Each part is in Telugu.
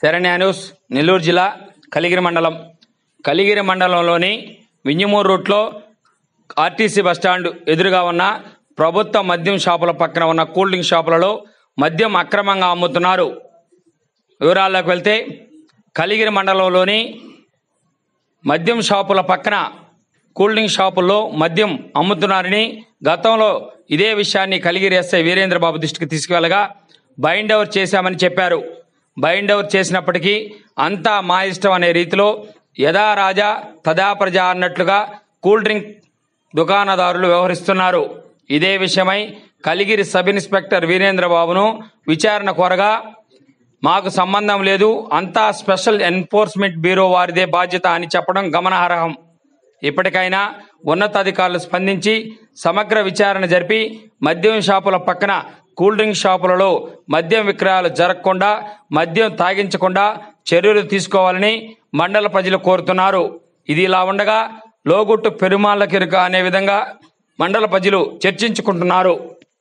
శరణ్య న్యూస్ నెల్లూరు జిల్లా కలిగిరి మండలం కలిగిరి మండలంలోని వింజమూరు రూట్లో ఆర్టీసీ బస్టాండ్ ఎదురుగా ఉన్న ప్రభుత్వ మద్యం షాపుల పక్కన ఉన్న కూల్ డ్రింక్ షాపులలో మద్యం అక్రమంగా అమ్ముతున్నారు వివరాల్లోకి వెళ్తే కలిగిరి మండలంలోని మద్యం షాపుల పక్కన కూల్ డ్రింక్ షాపుల్లో మద్యం అమ్ముతున్నారని గతంలో ఇదే విషయాన్ని కలిగిరి ఎస్ఐ వీరేంద్రబాబు దృష్టికి తీసుకువెళ్ళగా బైండ్ ఓవర్ చేశామని చెప్పారు బైండ్ ఓవర్ చేసినప్పటికీ అంతా మా ఇష్టం అనే రీతిలో యథా రాజా తదా ప్రజ అన్నట్లుగా కూల్ డ్రింక్ దుకాణదారులు వ్యవహరిస్తున్నారు ఇదే విషయమై కలిగిరి సబ్ ఇన్స్పెక్టర్ వీరేంద్రబాబును విచారణ కోరగా మాకు సంబంధం లేదు అంతా స్పెషల్ ఎన్ఫోర్స్మెంట్ బ్యూరో వారిదే బాధ్యత అని చెప్పడం గమనార్హం ఇప్పటికైనా ఉన్నతాధికారులు స్పందించి సమగ్ర విచారణ జరిపి మద్యం షాపుల పక్కన కూల్ డ్రింక్ షాపులలో మద్యం విక్రయాలు జరగకుండా మద్యం తాగించకుండా చర్యలు తీసుకోవాలని మండల ప్రజలు కోరుతున్నారు ఇది ఇలా ఉండగా లోగుట్టు పెరుమాళ్ళ కిరుక అనే విధంగా మండల ప్రజలు చర్చించుకుంటున్నారు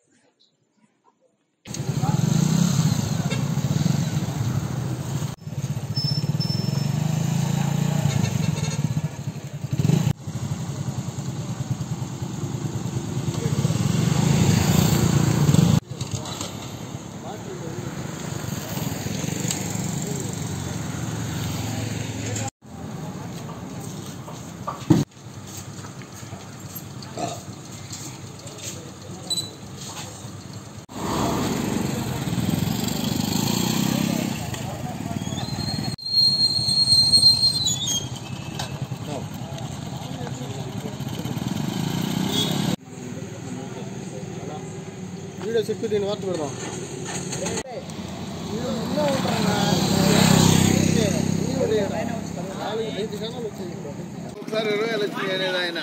వీడియో చెప్పి దీన్ని వార్త పెడదాం ఒకసారి ఇరవై వేలు వచ్చినాయి అనేది ఆయన